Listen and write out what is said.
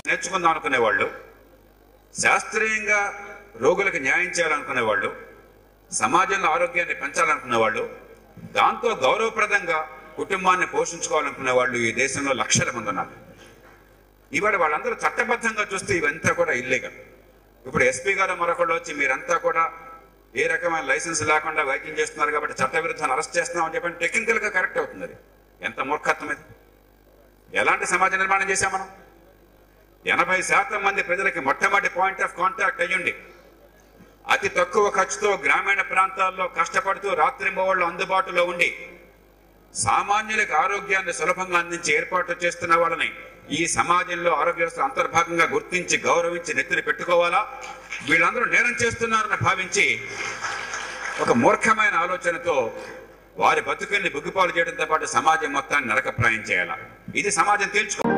నేర్చుకుందాం అనుకునే వాళ్ళు శాస్త్రీయంగా రోగులకు న్యాయం చేయాలనుకునే వాళ్ళు సమాజంలో ఆరోగ్యాన్ని పెంచాలనుకునే వాళ్ళు దాంతో గౌరవప్రదంగా కుటుంబాన్ని పోషించుకోవాలనుకునే వాళ్ళు ఈ దేశంలో లక్షల మంది ఉన్నారు ఇవాళ వాళ్ళందరూ చట్టబద్ధంగా చూస్తే ఇవంతా కూడా ఇల్లీగల్ ఇప్పుడు ఎస్పీ గారు మరొకళ్ళు వచ్చి మీరంతా కూడా ఏ రకమైన లైసెన్స్ లేకుండా వైద్యం చేస్తున్నారు కాబట్టి చట్టవిరుద్ధాన్ని అరెస్ట్ చేస్తున్నామని చెప్పి టెక్నికల్ గా కరెక్ట్ అవుతుంది అది ఎంత మూర్ఖత్వం ఇది ఎలాంటి సమాజ నిర్మాణం చేశాం మనం ఎనభై శాతం మంది ప్రజలకి మొట్టమొదటి పాయింట్ ఆఫ్ కాంటాక్ట్ అయ్యుండి అతి తక్కువ ఖర్చుతో గ్రామీణ ప్రాంతాల్లో కష్టపడుతూ రాత్రింబవళ్ళు అందుబాటులో ఉండి సామాన్యులకు ఆరోగ్యాన్ని సులభంగా అందించి ఏర్పాటు చేస్తున్న వాళ్ళని ఈ సమాజంలో ఆరోగ్య వ్యవస్థ అంతర్భాగంగా గుర్తించి గౌరవించి నెత్తిని పెట్టుకోవాలా వీళ్ళందరూ నేరం చేస్తున్నారని భావించి ఒక మూర్ఖమైన ఆలోచనతో వారి బతుకుల్ని బుగ్గిపాలు చేయడంతో పాటు సమాజం మొత్తాన్ని నరకప్రాయం చేయాలా ఇది సమాజం తేల్చుకో